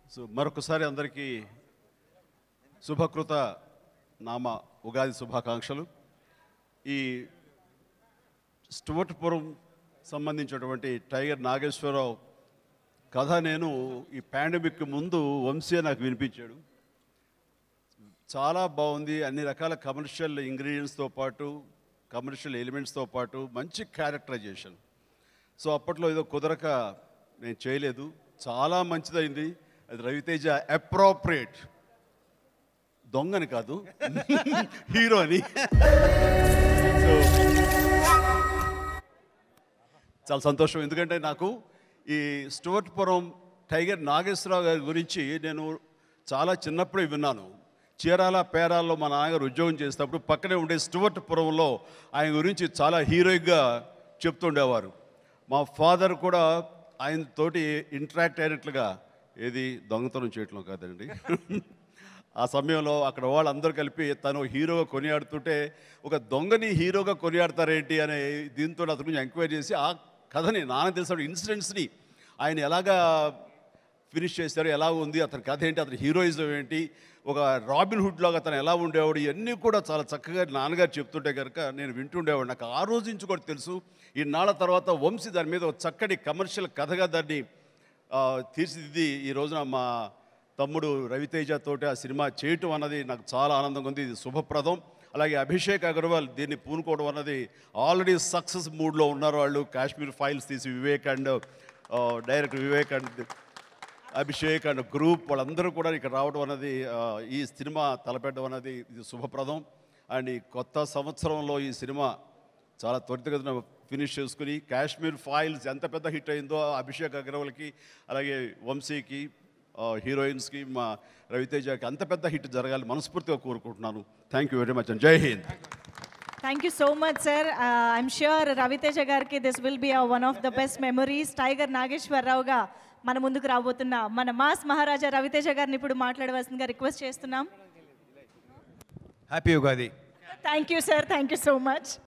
so మరొకసారి అందరికీ శుభకృత నామ ఉగాది శుభాకాంక్షలు ఈ స్టువర్ట్పురం సంబంధించినటువంటి టైగర్ నాగేశ్వరరావు కథ నేను ఈ పాండమిక్ ముందు వంశీ నాకు వినిపించాడు చాలా బాగుంది అన్ని రకాల కమర్షియల్ ఇంగ్రీడియంట్స్తో పాటు కమర్షియల్ ఎలిమెంట్స్తో పాటు మంచి క్యారెక్టరైజేషన్ సో అప్పట్లో ఏదో కుదరక నేను చేయలేదు చాలా మంచిదైంది అది రవితేజ అప్రోప్రియేట్ దొంగని కాదు హీరో అని సో చాలా సంతోషం ఎందుకంటే నాకు ఈ స్టువర్ట్పురం టైగర్ నాగేశ్వరరావు గారి గురించి నేను చాలా చిన్నప్పుడే విన్నాను చీరాల పేరాల్లో మా నాన్నగారు ఉద్యోగం చేసేటప్పుడు పక్కనే ఉండే స్టువర్ట్పురంలో ఆయన గురించి చాలా హీరోయిక్గా చెప్తుండేవారు మా ఫాదర్ కూడా ఆయన తోటి ఇంటరాక్ట్ అయినట్లుగా ఏది దొంగతనం చేయటం కాదండి ఆ సమయంలో అక్కడ వాళ్ళందరూ కలిపి తను హీరోగా కొనియాడుతుంటే ఒక దొంగని హీరోగా కొనియాడతారేంటి అనే దీంతో అతని గురించి ఎంక్వైరీ చేసి ఆ కథని నాన్న తెలిసిన ఇన్సిడెంట్స్ని ఆయన ఎలాగా ఫినిష్ చేశారు ఎలా ఉంది అతని కథ ఏంటి అతని హీరోయిజం ఏంటి ఒక రాబిన్ హుడ్ లాగా అతను ఎలా ఉండేవాడు ఇవన్నీ కూడా చాలా చక్కగా నాన్నగారు చెప్తుంటే కనుక నేను వింటుండేవాడు నాకు ఆ రోజు నుంచి కూడా తెలుసు ఈ నాళ్ళ తర్వాత వంశీ దాని మీద ఒక చక్కటి కమర్షియల్ కథగా దాన్ని ఆ, తీర్చిదిద్ది ఈ రోజున మా తమ్ముడు రవితేజ తోటి ఆ సినిమా చేయటం అన్నది నాకు చాలా ఆనందంగా ఉంది ఇది శుభప్రదం అలాగే అభిషేక్ అగర్వాల్ దీన్ని పూనుకోవడం అన్నది ఆల్రెడీ సక్సెస్ మూడ్లో ఉన్నారు వాళ్ళు కాశ్మీర్ ఫైల్స్ తీసి Vivek and director Vivek and Abhishek and group వాళ్ళందరూ కూడా ఇక్కడ రావడం అనేది ఆ, ఈ సినిమా తలపెట్టడం అనేది ఇది శుభప్రదం అండ్ ఈ కొత్త సంవత్సరంలో ఈ సినిమా చాలా త్వరితగతిన ఫినిష్ చేసుకుని కాశ్మీర్ ఫైల్స్ ఎంత పెద్ద హిట్ అయిందో అభిషేక్ అగర్వాల్కి అలాగే వంశీకి ఆ, హీరోయిన్స్కి మా రవితేజకి అంత పెద్ద హిట్ జరగాలి మనస్ఫూర్తిగా కోరుకుంటున్నాను thank you very much and Jai Hind thank you so much sir I'm sure Raviteja గారికి this will be one of the best memories Tiger నాగేశ్వరరావుగా మన ముందుకు రాబోతున్న మన మాస్ మహారాజా రవితేజ గారిని ఇప్పుడు మాట్లాడవలసిందిగా రిక్వెస్ట్ చేస్తున్నాం happy Ugadi thank you sir thank you so much